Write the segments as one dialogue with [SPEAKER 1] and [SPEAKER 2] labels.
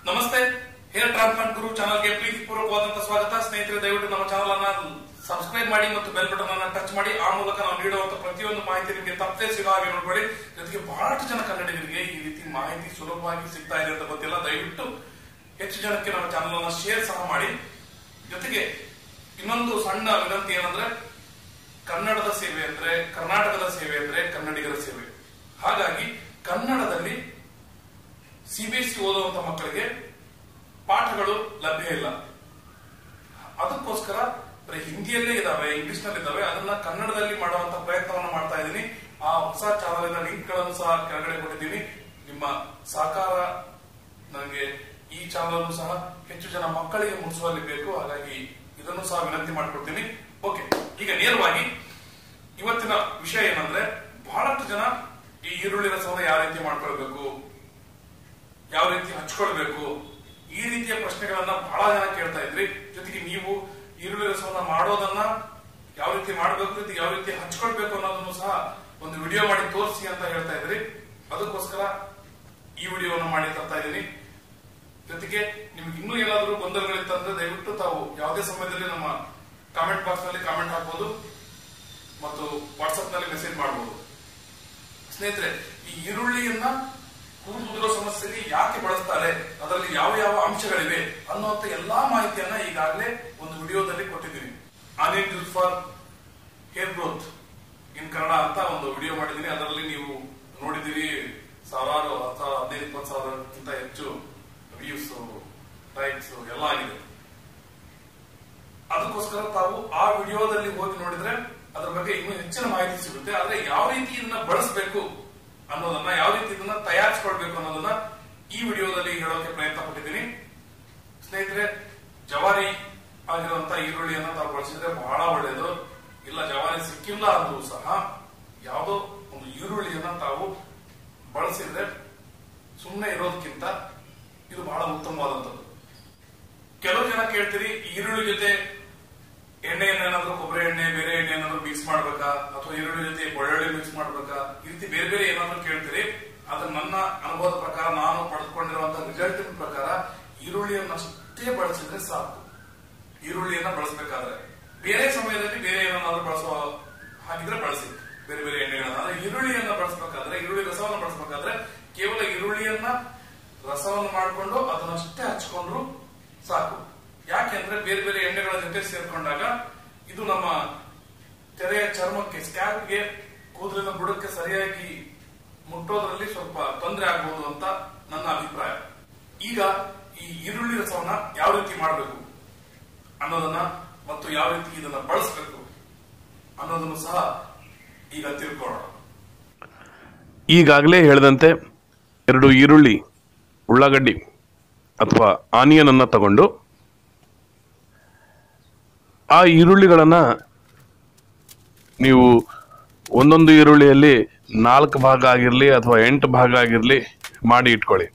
[SPEAKER 1] ನಮಸ್ತೆ hair transplant ಗುರು ಚಾನಲ್ಗೆ ಪ್ರೀತಿಪೂರ್ವಕವಾದಂತಹ ಸ್ವಾಗತ ಸ್ನೇಹಿತರೆ ದಯವಿಟ್ಟು ನಮ್ಮ ಚಾನಲ್ ಅನ್ನ ಸಬ್ಸ್ಕ್ರೈಬ್ ಮಾಡಿ ಮತ್ತು ಬೆಲ್ ಬಟನ್ ಅನ್ನ ಟಚ್ ಮಾಡಿ ಆ ಮೂಲಕ ನಾವು ನೀಡುವಂತ ಪ್ರತಿಯೊಂದು ಮಾಹಿತಿ ನಿಮಗೆ ತಪ್ಪದೆ ಸಿಗೋ ಹಾಗೆ ನೋಡ್ಬೇಡಿ ಜೊತೆಗೆ ಬಹಳಷ್ಟು ಜನ ಕನ್ನಡಿಗರಿಗೆ ಈ ರೀತಿ ಮಾಹಿತಿ ಸುಲಭವಾಗಿ ಸಿಗ್ತಾ ಇದೆ ಅಂತ ಗೊತ್ತಿಲ್ಲ ದಯವಿಟ್ಟು ಹೆಚ್ಚು ಜನಕ್ಕೆ ನಮ್ಮ ಚಾನಲ್ ಅನ್ನ ಶೇರ್ ಸಹ ಮಾಡಿ ಜೊತೆಗೆ ಇನ್ನೊಂದು ಸಣ್ಣ ವಿನಂತಿ ಏನಂದ್ರೆ ಕನ್ನಡದ ಸೇವೆ ಅಂದ್ರೆ ಕರ್ನಾಟಕದ ಸೇವೆ ಅಂದ್ರೆ ಕನ್ನಡಿಗರ ಸೇವೆ ಹಾಗಾಗಿ ಕನ್ನಡದಲ್ಲಿ ಸಿಬಿಎಸ್ಇ ಓದುವಂತ ಮಕ್ಕಳಿಗೆ ಪಾಠಗಳು ಲಭ್ಯ ಇಲ್ಲ ಅದಕ್ಕೋಸ್ಕರ ಬರೀ ಹಿಂದಿಯಲ್ಲೇ ಇದಾವೆ ಇಂಗ್ಲಿಷ್ ನಲ್ಲಿ ಇದಾವೆ ಅದನ್ನ ಕನ್ನಡದಲ್ಲಿ ಮಾಡುವಂತ ಪ್ರಯತ್ನವನ್ನು ಮಾಡ್ತಾ ಇದ್ದೀನಿ ಆ ಹೊಸ ಚಾನಲಿನ ಲಿಂಕ್ ಗಳನ್ನು ಸಹ ಕೆಳಗಡೆ ಕೊಟ್ಟಿದ್ದೀನಿ ನಿಮ್ಮ ಸಹಕಾರ ನನಗೆ ಈ ಚಾನಲ್ ಸಹ ಹೆಚ್ಚು ಜನ ಮಕ್ಕಳಿಗೆ ಮುಟ್ಟಿಸುವಲ್ಲಿ ಬೇಕು ಹಾಗಾಗಿ ಇದನ್ನು ಸಹ ವಿನಂತಿ ಮಾಡ್ಕೊಡ್ತೀನಿ ಓಕೆ ಈಗ ನೇರವಾಗಿ ಇವತ್ತಿನ ವಿಷಯ ಏನಂದ್ರೆ ಬಹಳಷ್ಟು ಜನ ಈ ಈರುಳ್ಳಿ ರಸವನ್ನು ಯಾವ ರೀತಿ ಮಾಡ್ಕೊಳ್ಬೇಕು ಯಾವ ರೀತಿ ಹಚ್ಕೊಳ್ಬೇಕು ಈ ರೀತಿಯ ಪ್ರಶ್ನೆಗಳನ್ನ ಬಹಳ ಜನ ಕೇಳ್ತಾ ಇದ್ರಿ ಜೊತೆಗೆ ನೀವು ಈರುಳ್ಳಿ ರಸವನ್ನ ಮಾಡೋದನ್ನ ಯಾವ ರೀತಿ ಮಾಡಬೇಕು ರೀತಿ ಯಾವ ರೀತಿ ಹಚ್ಕೊಳ್ಬೇಕು ಅನ್ನೋದನ್ನು ಸಹ ಒಂದು ವಿಡಿಯೋ ಮಾಡಿ ತೋರಿಸಿ ಅಂತ ಹೇಳ್ತಾ ಇದ್ರಿ ಅದಕ್ಕೋಸ್ಕರ ಈ ವಿಡಿಯೋವನ್ನು ಮಾಡಿ ತರ್ತಾ ಇದ್ದೀನಿ ಜೊತೆಗೆ ನಿಮ್ಗೆ ಇನ್ನೂ ಏನಾದರೂ ಗೊಂದಲಗಳಿತ್ತಂದ್ರೆ ದಯವಿಟ್ಟು ತಾವು ಯಾವುದೇ ಸಮಯದಲ್ಲಿ ನಮ್ಮ ಕಾಮೆಂಟ್ ಬಾಕ್ಸ್ ನಲ್ಲಿ ಕಾಮೆಂಟ್ ಹಾಕಬಹುದು ಮತ್ತು ವಾಟ್ಸ್ಆಪ್ ನಲ್ಲಿ ಮೆಸೇಜ್ ಮಾಡಬಹುದು ಸ್ನೇಹಿತರೆ ಈ ಈರುಳ್ಳಿಯನ್ನ ಕೂದಲು ಸಮಸ್ಯೆಗೆ ಯಾಕೆ ಬಳಸ್ತಾರೆ ಅದರಲ್ಲಿ ಯಾವ ಯಾವ ಅಂಶಗಳಿವೆ ಅನ್ನುವಂತ ಎಲ್ಲಾ ಮಾಹಿತಿಯನ್ನ ಈಗಾಗಲೇ ಒಂದು ವಿಡಿಯೋದಲ್ಲಿ ಕೊಟ್ಟಿದ್ದೀನಿ onion juice for hair growth in Kannada ಅಂತ ಒಂದು ವಿಡಿಯೋ ಮಾಡಿದ್ದೀನಿ ಅದರಲ್ಲಿ ನೀವು ನೋಡಿದಿರಿ ಸಾವಿರಾರು ಹತ್ತು ಸಾವಿರ ಹದಿನೈದು ಇಪ್ಪತ್ತು ಸಾವಿರಕ್ಕಿಂತ ಹೆಚ್ಚು ವ್ಯೂಸ್ ಲೈಕ್ಸ್ ಎಲ್ಲ ಆಗಿದೆ ಅದಕ್ಕೋಸ್ಕರ ತಾವು ಆ ವಿಡಿಯೋದಲ್ಲಿ ಹೋಗಿ ನೋಡಿದ್ರೆ ಅದ್ರ ಬಗ್ಗೆ ಇನ್ನೂ ಹೆಚ್ಚಿನ ಮಾಹಿತಿ ಸಿಗುತ್ತೆ ಆದ್ರೆ ಯಾವ ರೀತಿ ಇದನ್ನ ಬಳಸಬೇಕು ಅನ್ನೋದನ್ನ ಯಾವ ರೀತಿ ಇದನ್ನ ತಯಾರಿಸ್ಕೊಳ್ಬೇಕು ಅನ್ನೋದನ್ನ ಈ ವಿಡಿಯೋದಲ್ಲಿ ಹೇಳೋಕೆ ಪ್ರಯತ್ನ ಪಟ್ಟಿದ್ದೀನಿ ಸ್ನೇಹಿತರೆ ಜವಾರಿ ಆಗಿರುವಂತ ಈರುಳ್ಳಿಯನ್ನ ತಾವು ಬಳಸಿದ್ರೆ ಬಹಳ ಒಳ್ಳೆಯದು ಇಲ್ಲ ಜವಾರಿ ಸಿಕ್ಕಿಲ್ಲ ಅಂದ್ರೂ ಸಹ ಯಾವುದೋ ಒಂದು ಈರುಳ್ಳಿಯನ್ನ ತಾವು ಬಳಸಿದ್ರೆ ಸುಮ್ಮನೆ ಇರೋದಕ್ಕಿಂತ ಇದು ಬಹಳ ಉತ್ತಮವಾದಂಥದ್ದು ಕೆಲವು ಜನ ಕೇಳ್ತೀರಿ ಈರುಳ್ಳಿ ಜೊತೆ ಎಣ್ಣೆಯನ್ನ ಏನಾದ್ರೂ ಕೊಬ್ಬರಿ ಎಣ್ಣೆ ಬೇರೆ ಎಣ್ಣೆ ಏನಾದ್ರೂ ಮಿಕ್ಸ್ ಮಾಡ್ಬೇಕಾ ಅಥವಾ ಈರುಳ್ಳಿ ಜೊತೆ ಬೆಳ್ಳುಳ್ಳಿ ಮಿಕ್ಸ್ ಮಾಡ್ಬೇಕಾ ಈ ರೀತಿ ಬೇರೆ ಬೇರೆ ಏನಾದ್ರೂ ಕೇಳ್ತೀರಿ ಅದು ನನ್ನ ಅನುಭವದ ಪ್ರಕಾರ ನಾನು ಪಡೆದುಕೊಂಡಿರುವಂತಹ ರಿಸಲ್ಟಿನ ಪ್ರಕಾರ ಈರುಳ್ಳಿಯನ್ನಷ್ಟೇ ಬಳಸಿದ್ರೆ ಸಾಕು ಈರುಳ್ಳಿಯನ್ನ ಬಳಸಬೇಕಾದ್ರೆ ಬೇರೆ ಸಮಯದಲ್ಲಿ ಬೇರೆ ಏನಾದ್ರೂ ಬಳಸೋ ಹಾಗಿದ್ರೆ ಬಳಸಿ ಬೇರೆ ಬೇರೆ ಎಣ್ಣೆಗಳನ್ನ ಆದ್ರೆ ಈರುಳ್ಳಿಯನ್ನ ಬಳಸಬೇಕಾದ್ರೆ ಈರುಳ್ಳಿ ರಸವನ್ನು ಬಳಸಬೇಕಾದ್ರೆ ಕೇವಲ ಈರುಳ್ಳಿಯನ್ನ ರಸವನ್ನು ಮಾಡಿಕೊಂಡು ಅದನ್ನಷ್ಟೇ ಹಚ್ಕೊಂಡ್ರು ಸಾಕು ಯಾಕೆಂದ್ರೆ ಬೇರೆ ಬೇರೆ ಎಣ್ಣೆಗಳ ಜೊತೆ ಸೇರ್ಕೊಂಡಾಗ ಇದು ನಮ್ಮ ತೆರೆಯ ಚರ್ಮಕ್ಕೆ ಸ್ಕ್ಯಾಲ್ಪ್ಗೆ ಕೂದಲಿನ ಬುಡಕ್ಕೆ ಸರಿಯಾಗಿ ಮುಟ್ಟೋದ್ರಲ್ಲಿ ಸ್ವಲ್ಪ ತೊಂದರೆ ಆಗಬಹುದು ಅಂತ ನನ್ನ ಅಭಿಪ್ರಾಯ ಈಗ ಈ ಈರುಳ್ಳಿ ರಸವನ್ನ ಯಾವ ರೀತಿ ಮಾಡಬೇಕು ಅನ್ನೋದನ್ನ ಮತ್ತು ಯಾವ ರೀತಿ ಇದನ್ನ ಬಳಸಬೇಕು ಅನ್ನೋದನ್ನು ಸಹ ಈಗ ತಿಳ್ಕೊಳ್ಳೋಣ
[SPEAKER 2] ಈಗಾಗಲೇ ಹೇಳಿದಂತೆ ಎರಡು ಈರುಳ್ಳಿ ಉಳ್ಳಾಗಡ್ಡಿ ಅಥವಾ ಆನಿಯನ್ ಅನ್ನ ತಗೊಂಡು ಆ ಈರುಳ್ಳಿಗಳನ್ನ ನೀವು ಒಂದೊಂದು ಈರುಳ್ಳಿಯಲ್ಲಿ ನಾಲ್ಕು ಭಾಗ ಆಗಿರಲಿ ಅಥವಾ ಎಂಟು ಭಾಗ ಆಗಿರಲಿ ಮಾಡಿ ಇಟ್ಕೊಳ್ಳಿ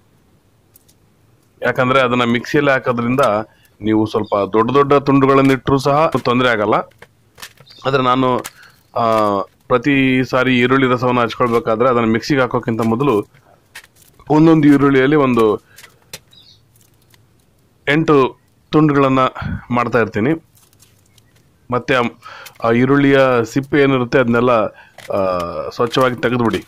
[SPEAKER 2] ಯಾಕಂದ್ರೆ ಅದನ್ನ ಮಿಕ್ಸಿಯಲ್ಲಿ ಹಾಕೋದ್ರಿಂದ ನೀವು ಸ್ವಲ್ಪ ದೊಡ್ಡ ದೊಡ್ಡ ತುಂಡುಗಳನ್ನು ಇಟ್ಟರೂ ಸಹ ತೊಂದರೆ ಆಗಲ್ಲ ಆದರೆ ನಾನು ಆ, ಪ್ರತಿ ಸಾರಿ ಈರುಳ್ಳಿ ರಸವನ್ನು ಹಚ್ಕೊಳ್ಬೇಕಾದ್ರೆ ಅದನ್ನು ಮಿಕ್ಸಿಗೆ ಹಾಕೋಕ್ಕಿಂತ ಮೊದಲು ಒಂದೊಂದು ಈರುಳ್ಳಿಯಲ್ಲಿ ಒಂದು ಎಂಟು ತುಂಡುಗಳನ್ನು ಮಾಡ್ತಾ ಇರ್ತೀನಿ ಮತ್ತೆ ಆ- ಆ ಈರುಳ್ಳಿಯ ಸಿಪ್ಪೆ ಏನಿರುತ್ತೆ ಅದನ್ನೆಲ್ಲ ಆ, ಸ್ವಚ್ಛವಾಗಿ ತೆಗೆದುಬಿಡಿ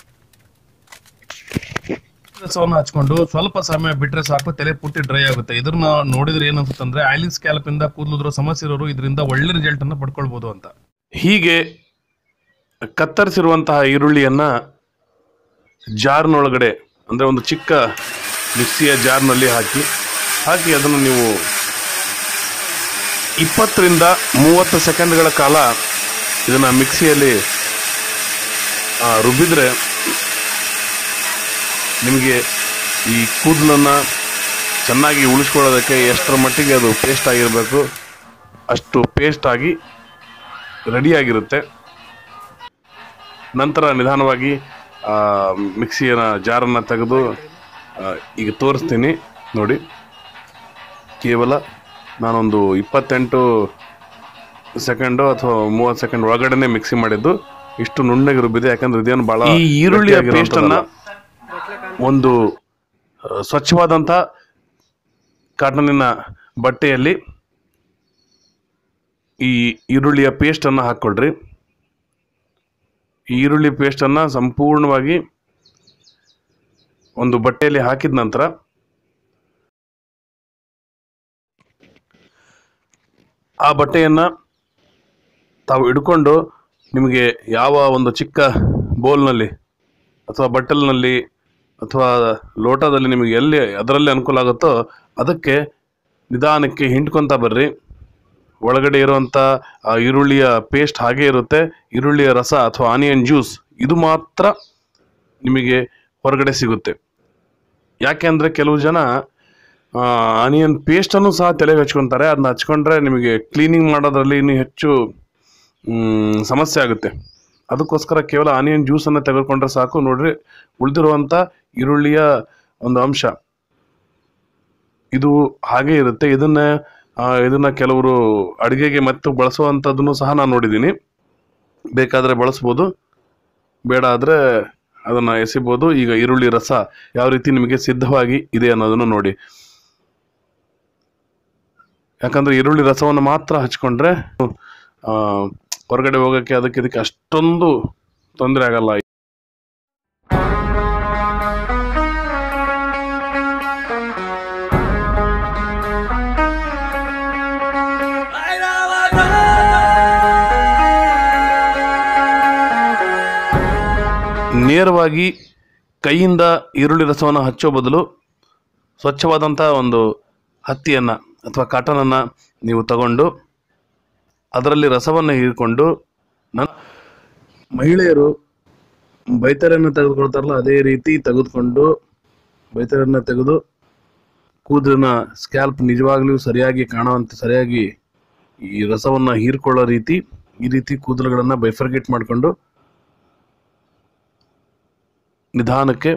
[SPEAKER 3] ರಸವನ್ನು ಹಚ್ಕೊಂಡು ಸ್ವಲ್ಪ ಸಮಯ ಬಿಟ್ರೆ ಸಾಕು ತಲೆ ಪೂರ್ತಿ ಡ್ರೈ ಆಗುತ್ತೆ ಇದನ್ನ ನೋಡಿದ್ರೆ ಏನನ್ಸುತ್ತಂದ್ರೆ ಆಯಿಲಿನ್ ಸ್ಕ್ಯಾಲ್ಪ್ ಇಂದ ಕೂದಲುದ್ರ ಸಮಸ್ಯೆ ಇರೋರು ಇದರಿಂದ ಒಳ್ಳೆ ರಿಸಲ್ಟ್ ಅನ್ನ ಪಡ್ಕೊಳ್ಬಹುದು ಅಂತ
[SPEAKER 2] ಹೀಗೆ ಕತ್ತರಿಸಿರುವಂತಹ ಈರುಳ್ಳಿಯನ್ನ ಜಾರ್ನೊಳಗಡೆ ಅಂದರೆ ಒಂದು ಚಿಕ್ಕ ಮಿಕ್ಸಿಯ ಜಾರ್ನಲ್ಲಿ ಹಾಕಿ ಹಾಕಿ ಅದನ್ನು ನೀವು ಇಪ್ಪತ್ತರಿಂದ ಮೂವತ್ತು ಸೆಕೆಂಡ್ಗಳ ಕಾಲ ಇದನ್ನು ಮಿಕ್ಸಿಯಲ್ಲಿ ಆ, ರುಬ್ಬಿದ್ರೆ ನಿಮಗೆ ಈ ಕೂದಲನ್ನು ಚೆನ್ನಾಗಿ ಉಳಿಸ್ಕೊಳ್ಳೋದಕ್ಕೆ ಎಷ್ಟರ ಮಟ್ಟಿಗೆ ಅದು ಪೇಸ್ಟ್ ಆಗಿರಬೇಕು ಅಷ್ಟು ಪೇಸ್ಟ್ ಆಗಿ ರೆಡಿಯಾಗಿರುತ್ತೆ ನಂತರ ನಿಧಾನವಾಗಿ ಆ, ಮಿಕ್ಸಿಯ ಜಾರನ್ನು ತೆಗೆದು ಆ, ಈಗ ತೋರಿಸ್ತೀನಿ ನೋಡಿ ಕೇವಲ ನಾನೊಂದು ಇಪ್ಪತ್ತೆಂಟು ಸೆಕೆಂಡು ಅಥವಾ ಮೂವತ್ತು ಸೆಕೆಂಡ್ ಒಳಗಡೆನೆ ಮಿಕ್ಸಿ ಮಾಡಿದ್ದು ಇಷ್ಟು ನುಣ್ಣಗೆ ರುಬ್ಬಿದೆ ಯಾಕಂದ್ರೆ ಇದೇನು ಬಹಳ
[SPEAKER 3] ಈ ಈರುಳ್ಳಿಯ
[SPEAKER 2] ಗಟ್ಟಿಯಾಗಿರೋಂಥದ್ದಲ್ಲ.
[SPEAKER 3] paste
[SPEAKER 2] ಒಂದು ಆ, ಸ್ವಚ್ಛವಾದಂಥ ಕಾಟನಿನ ಬಟ್ಟೆಯಲ್ಲಿ ಈ ಈರುಳ್ಳಿಯ ಪೇಸ್ಟನ್ನು ಹಾಕ್ಕೊಳ್ರಿ ಈ ಈರುಳ್ಳಿ ಪೇಸ್ಟನ್ನು ಸಂಪೂರ್ಣವಾಗಿ ಒಂದು ಬಟ್ಟೆಯಲ್ಲಿ ಹಾಕಿದ ನಂತರ ಆ ಬಟ್ಟೆಯನ್ನು ತಾವು ಹಿಡ್ಕೊಂಡು ನಿಮಗೆ ಯಾವ ಒಂದು ಚಿಕ್ಕ ಬೌಲ್ನಲ್ಲಿ ಅಥವಾ ಬಟ್ಟಲಿನಲ್ಲಿ ಅಥವಾ ಲೋಟದಲ್ಲಿ ನಿಮಗೆ ಎಲ್ಲಿ ಅದರಲ್ಲಿ ಅನುಕೂಲ ಆಗುತ್ತೋ ಅದಕ್ಕೆ ನಿಧಾನಕ್ಕೆ ಹಿಂಡ್ಕೊತಾ ಬರ್ರಿ ಒಳಗಡೆ ಇರುವಂಥ ಆ ಈರುಳ್ಳಿಯ ಪೇಸ್ಟ್ ಹಾಗೇ ಇರುತ್ತೆ ಈರುಳ್ಳಿಯ ರಸ ಅಥವಾ ಆನಿಯನ್ ಜ್ಯೂಸ್ ಇದು ಮಾತ್ರ ನಿಮಗೆ ಹೊರಗಡೆ ಸಿಗುತ್ತೆ ಯಾಕೆ ಅಂದರೆ ಕೆಲವು ಜನ ಆನಿಯನ್ ಪೇಸ್ಟನ್ನು ಸಹ ತಲೆಗೆ ಹಚ್ಕೊತಾರೆ ಅದನ್ನ ಹಚ್ಕೊಂಡ್ರೆ ನಿಮಗೆ ಕ್ಲೀನಿಂಗ್ ಮಾಡೋದ್ರಲ್ಲಿ ಇನ್ನೂ ಹೆಚ್ಚು ಮ್, ಸಮಸ್ಯೆ ಆಗುತ್ತೆ ಅದಕ್ಕೋಸ್ಕರ ಕೇವಲ ಆನಿಯನ್ ಜ್ಯೂಸನ್ನು ತೆಗೆದುಕೊಂಡ್ರೆ ಸಾಕು ನೋಡ್ರಿ ಉಳಿದಿರುವಂಥ ಈರುಳ್ಳಿಯ ಒಂದು ಅಂಶ ಇದು ಹಾಗೆ ಇರುತ್ತೆ ಇದನ್ನ ಆ, ಇದನ್ನ ಕೆಲವರು ಅಡುಗೆಗೆ ಮತ್ತು ಬಳಸುವಂಥದ್ದನ್ನು ಸಹ ನಾನು ನೋಡಿದ್ದೀನಿ ಬೇಕಾದರೆ ಬಳಸ್ಬೋದು ಬೇಡ ಆದರೆ ಅದನ್ನು ಎಸಿಬೋದು ಈಗ ಈರುಳ್ಳಿ ರಸ ಯಾವ ರೀತಿ ನಿಮಗೆ ಸಿದ್ಧವಾಗಿ ಇದೆ ಅನ್ನೋದನ್ನು ನೋಡಿ ಯಾಕಂದ್ರೆ ಈರುಳ್ಳಿ ರಸವನ್ನು ಮಾತ್ರ ಹಚ್ಕೊಂಡ್ರೆ ಆ, ಹೊರಗಡೆ ಹೋಗೋಕ್ಕೆ ಅದಕ್ಕೆ ಇದಕ್ಕೆ ಅಷ್ಟೊಂದು ತೊಂದರೆ ಆಗಲ್ಲ ನೇರವಾಗಿ ಕೈಯಿಂದ ಈರುಳ್ಳಿ ರಸವನ್ನು ಹಚ್ಚೋ ಬದಲು ಸ್ವಚ್ಛವಾದಂಥ ಒಂದು ಹತ್ತಿಯನ್ನು ಅಥವಾ ಕಾಟನನ್ನು ನೀವು ತಗೊಂಡು ಅದರಲ್ಲಿ ರಸವನ್ನು ಹೀರಿಕೊಂಡು ನನ್ನ ಮಹಿಳೆಯರು ಬೈತರನ್ನು ತೆಗೆದುಕೊಳ್ತಾರಲ್ಲ ಅದೇ ರೀತಿ ತೆಗೆದುಕೊಂಡು ಬೈತರನ್ನು ತೆಗೆದು ಕೂದಲಿನ ಸ್ಕ್ಯಾಲ್ಪ್ ನಿಜವಾಗ್ಲೂ ಸರಿಯಾಗಿ ಕಾಣುವಂತೆ ಸರಿಯಾಗಿ ಈ ರಸವನ್ನು ಹೀರ್ಕೊಳ್ಳೋ ರೀತಿ ಈ ರೀತಿ ಕೂದಲುಗಳನ್ನು ಬೈಫರ್ಗೇಟ್ ಮಾಡಿಕೊಂಡು ನಿಧಾನಕ್ಕೆ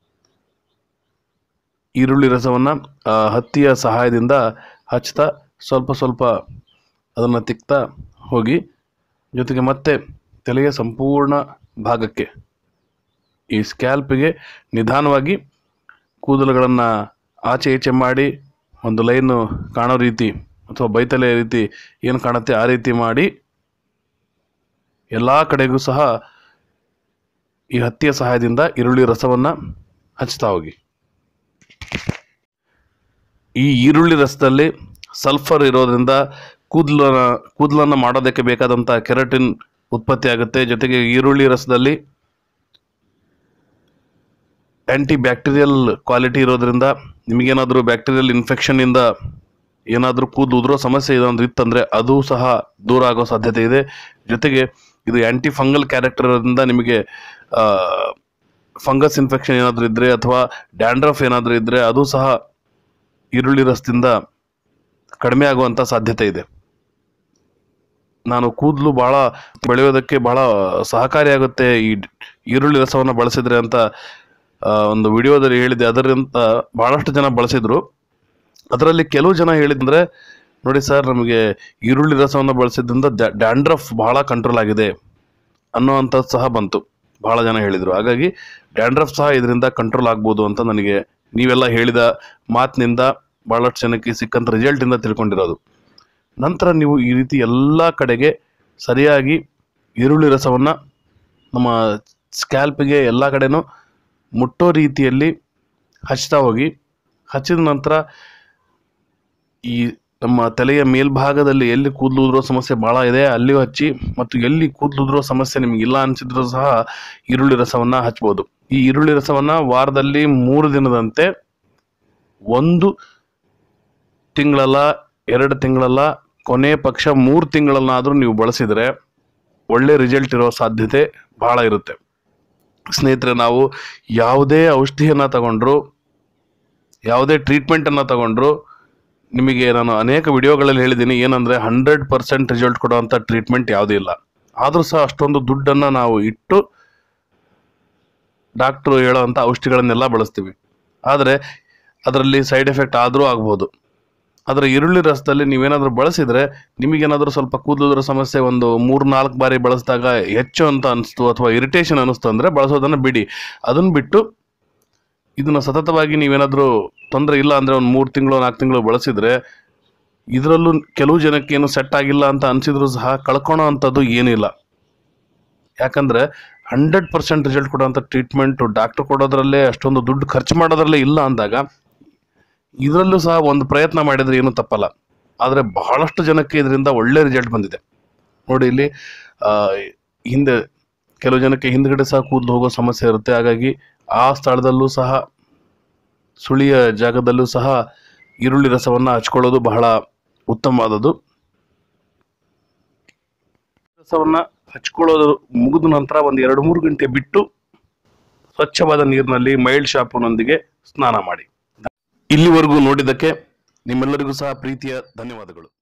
[SPEAKER 2] ಈರುಳ್ಳಿ ರಸವನ್ನು ಹತ್ತಿಯ ಸಹಾಯದಿಂದ ಹಚ್ತಾ ಸ್ವಲ್ಪ ಸ್ವಲ್ಪ ಅದನ್ನು ತಿಕ್ತಾ ಹೋಗಿ ಜೊತೆಗೆ ಮತ್ತೆ ತಲೆಯ ಸಂಪೂರ್ಣ ಭಾಗಕ್ಕೆ ಈ ಸ್ಕ್ಯಾಲ್ಪಿಗೆ ನಿಧಾನವಾಗಿ ಕೂದಲುಗಳನ್ನು ಆಚೆ ಈಚೆ ಮಾಡಿ ಒಂದು ಲೈನು ಕಾಣೋ ರೀತಿ ಅಥವಾ ಬೈತಲೆಯ ರೀತಿ ಏನು ಕಾಣುತ್ತೆ ಆ ರೀತಿ ಮಾಡಿ ಎಲ್ಲ ಕಡೆಗೂ ಸಹ ಈ ಹತ್ತಿಯ ಸಹಾಯದಿಂದ ಈರುಳ್ಳಿ ರಸವನ್ನು ಹಚ್ತಾ ಹೋಗಿ ಈ ಈರುಳ್ಳಿ ರಸದಲ್ಲಿ ಸಲ್ಫರ್ ಇರೋದ್ರಿಂದ ಕೂದಲನ್ನ ಕೂದಲನ್ನು ಮಾಡೋದಕ್ಕೆ ಬೇಕಾದಂಥ ಕೆರಟಿನ್ ಉತ್ಪತ್ತಿ ಆಗುತ್ತೆ ಜೊತೆಗೆ ಈರುಳ್ಳಿ ರಸದಲ್ಲಿ ಆ್ಯಂಟಿ ಬ್ಯಾಕ್ಟೀರಿಯಲ್ ಕ್ವಾಲಿಟಿ ಇರೋದ್ರಿಂದ ನಿಮಗೇನಾದರೂ ಬ್ಯಾಕ್ಟೀರಿಯಲ್ ಇನ್ಫೆಕ್ಷನ್ನಿಂದ ಏನಾದರೂ ಕೂದಲು ಉದುರೋ ಸಮಸ್ಯೆ ಏನಾದರೂ ಇತ್ತಂದರೆ ಅದು ಸಹ ದೂರ ಆಗೋ ಸಾಧ್ಯತೆ ಇದೆ ಜೊತೆಗೆ ಇದು ಆ್ಯಂಟಿ ಫಂಗಲ್ ಕ್ಯಾರೆಕ್ಟರ್ ಇರೋದ್ರಿಂದ ನಿಮಗೆ ಫಂಗಸ್ ಇನ್ಫೆಕ್ಷನ್ ಏನಾದರೂ ಇದ್ದರೆ ಅಥವಾ ಡ್ಯಾಂಡ್ರಫ್ ಏನಾದರೂ ಇದ್ದರೆ ಅದು ಸಹ ಈರುಳ್ಳಿ ರಸದಿಂದ ಕಡಿಮೆ ಆಗುವಂಥ ಸಾಧ್ಯತೆ ಇದೆ ನಾನು ಕೂದಲು ಭಾಳ ಬೆಳೆಯೋದಕ್ಕೆ ಭಾಳ ಸಹಕಾರಿಯಾಗುತ್ತೆ ಈ ಈರುಳ್ಳಿ ರಸವನ್ನು ಬಳಸಿದ್ರೆ ಅಂತ ಆ, ಒಂದು ವಿಡಿಯೋದಲ್ಲಿ ಹೇಳಿದ್ದೆ ಅದರಿಂದ ಭಾಳಷ್ಟು ಜನ ಬಳಸಿದ್ರು ಅದರಲ್ಲಿ ಕೆಲವು ಜನ ಹೇಳಿದ್ರೆ ನೋಡಿ ಸರ್ ನಮಗೆ ಈರುಳ್ಳಿ ರಸವನ್ನು ಬಳಸಿದ್ರಿಂದ ಡ್ಯಾಂಡ್ರಫ್ ಭಾಳ ಕಂಟ್ರೋಲ್ ಆಗಿದೆ ಅನ್ನೋವಂಥದ್ದು ಸಹ ಬಂತು ಭಾಳ ಜನ ಹೇಳಿದರು ಹಾಗಾಗಿ ಡ್ಯಾಂಡ್ರಫ್ ಸಹ ಇದರಿಂದ ಕಂಟ್ರೋಲ್ ಆಗ್ಬೋದು ಅಂತ ನನಗೆ ನೀವೆಲ್ಲ ಹೇಳಿದ ಮಾತಿನಿಂದ ಭಾಳಷ್ಟು ಜನಕ್ಕೆ ಸಿಕ್ಕಂಥ ರಿಸಲ್ಟಿಂದ ತಿಳ್ಕೊಂಡಿರೋದು ನಂತರ ನೀವು ಈ ರೀತಿ ಎಲ್ಲ ಕಡೆಗೆ ಸರಿಯಾಗಿ ಈರುಳ್ಳಿ ರಸವನ್ನು ನಮ್ಮ ಸ್ಕ್ಯಾಲ್ಪಿಗೆ ಎಲ್ಲ ಕಡೆನೂ ಮುಟ್ಟೋ ರೀತಿಯಲ್ಲಿ ಹಚ್ತಾ ಹೋಗಿ ಹಚ್ಚಿದ ನಂತರ ಈ ನಮ್ಮ ತಲೆಯ ಮೇಲ್ಭಾಗದಲ್ಲಿ ಎಲ್ಲಿ ಕೂದಲು ಉದುರೋ ಸಮಸ್ಯೆ ಭಾಳ ಇದೆ ಅಲ್ಲಿ ಹಚ್ಚಿ ಮತ್ತು ಎಲ್ಲಿ ಕೂದಲು ಉದುರೋ ಸಮಸ್ಯೆ ನಿಮಗೆ ಇಲ್ಲ ಅನಿಸಿದ್ರು ಸಹ ಈರುಳ್ಳಿ ರಸವನ್ನು ಹಚ್ಬೋದು ಈ ಈರುಳ್ಳಿ ರಸವನ್ನು ವಾರದಲ್ಲಿ ಮೂರು ದಿನದಂತೆ ಒಂದು ತಿಂಗಳಲ್ಲ ಎರಡು ತಿಂಗಳಲ್ಲ ಕೊನೆ ಪಕ್ಷ ಮೂರು ತಿಂಗಳನ್ನಾದರೂ ನೀವು ಬಳಸಿದರೆ ಒಳ್ಳೆ ರಿಸಲ್ಟ್ ಇರೋ ಸಾಧ್ಯತೆ ಭಾಳ ಇರುತ್ತೆ ಸ್ನೇಹಿತರೆ ನಾವು ಯಾವುದೇ ಔಷಧಿಯನ್ನು ತಗೊಂಡ್ರು ಯಾವುದೇ ಟ್ರೀಟ್ಮೆಂಟನ್ನು ತಗೊಂಡ್ರು ನಿಮಗೆ ನಾನು ಅನೇಕ ವಿಡಿಯೋಗಳಲ್ಲಿ ಹೇಳಿದ್ದೀನಿ ಏನಂದರೆ ಹಂಡ್ರೆಡ್ ಪರ್ಸೆಂಟ್ ರಿಸಲ್ಟ್ ಕೊಡುವಂಥ ಟ್ರೀಟ್ಮೆಂಟ್ ಯಾವುದೂ ಇಲ್ಲ ಆದರೂ ಸಹ ಅಷ್ಟೊಂದು ದುಡ್ಡನ್ನು ನಾವು ಇಟ್ಟು ಡಾಕ್ಟ್ರು ಹೇಳೋವಂಥ ಔಷಧಿಗಳನ್ನೆಲ್ಲ ಬಳಸ್ತೀವಿ ಆದರೆ ಅದರಲ್ಲಿ ಸೈಡ್ ಎಫೆಕ್ಟ್ ಆದರೂ ಆಗ್ಬೋದು ಆದರೆ ಈರುಳ್ಳಿ ರಸದಲ್ಲಿ ನೀವೇನಾದರೂ ಬಳಸಿದರೆ ನಿಮಗೇನಾದರೂ ಸ್ವಲ್ಪ ಕೂದಲುದ್ರ ಸಮಸ್ಯೆ ಒಂದು ಮೂರು ನಾಲ್ಕು ಬಾರಿ ಬಳಸಿದಾಗ ಹೆಚ್ಚು ಅಂತ ಅನಿಸ್ತು ಅಥವಾ ಇರಿಟೇಷನ್ ಅನಿಸ್ತು ಅಂದರೆ ಬಳಸೋದನ್ನು ಬಿಡಿ ಅದನ್ನು ಬಿಟ್ಟು ಇದನ್ನ ಸತತವಾಗಿ ನೀವೇನಾದರೂ ತೊಂದರೆ ಇಲ್ಲ ಅಂದರೆ ಒಂದು ಮೂರು ತಿಂಗಳು ನಾಲ್ಕು ತಿಂಗಳು ಬಳಸಿದ್ರೆ ಇದರಲ್ಲೂ ಕೆಲವು ಜನಕ್ಕೆ ಏನು ಸೆಟ್ ಆಗಿಲ್ಲ ಅಂತ ಅನಿಸಿದ್ರು ಸಹ ಕಳ್ಕೊಳೋ ಅಂಥದ್ದು ಏನಿಲ್ಲ ಯಾಕಂದ್ರೆ ಹಂಡ್ರೆಡ್ ಪರ್ಸೆಂಟ್ ರಿಸಲ್ಟ್ ಕೊಡುವಂಥ ಟ್ರೀಟ್ಮೆಂಟು ಡಾಕ್ಟರ್ ಕೊಡೋದ್ರಲ್ಲೇ ಅಷ್ಟೊಂದು ದುಡ್ಡು ಖರ್ಚು ಮಾಡೋದ್ರಲ್ಲೇ ಇಲ್ಲ ಅಂದಾಗ ಇದರಲ್ಲೂ ಸಹ ಒಂದು ಪ್ರಯತ್ನ ಮಾಡಿದರೆ ಏನೂ ತಪ್ಪಲ್ಲ ಆದರೆ ಬಹಳಷ್ಟು ಜನಕ್ಕೆ ಇದರಿಂದ ಒಳ್ಳೆ ರಿಸಲ್ಟ್ ಬಂದಿದೆ ನೋಡಿ ಇಲ್ಲಿ ಆ, ಹಿಂದೆ ಕೆಲವು ಜನಕ್ಕೆ ಹಿಂದ್ಗಡೆ ಸಹ ಕೂದಲು ಹೋಗೋ ಸಮಸ್ಯೆ ಇರುತ್ತೆ ಹಾಗಾಗಿ ಆ ಸ್ಥಳದಲ್ಲೂ ಸಹ ಸುಳಿಯ ಜಾಗದಲ್ಲೂ ಸಹ ಈರುಳ್ಳಿ ರಸವನ್ನು ಹಚ್ಕೊಳ್ಳೋದು ಬಹಳ ಉತ್ತಮವಾದದ್ದು ರಸವನ್ನ ಹಚ್ಕೊಳ್ಳೋದು ಮುಗಿದ ನಂತರ ಒಂದು ಎರಡು ಮೂರು ಗಂಟೆ ಬಿಟ್ಟು ಸ್ವಚ್ಛವಾದ ನೀರಿನಲ್ಲಿ ಮೈಲ್ಡ್ ಶಾಂಪೂನೊಂದಿಗೆ ಸ್ನಾನ ಮಾಡಿ ಇಲ್ಲಿವರೆಗೂ ನೋಡಿದ್ದಕ್ಕೆ ನಿಮ್ಮೆಲ್ಲರಿಗೂ ಸಹ ಪ್ರೀತಿಯ ಧನ್ಯವಾದಗಳು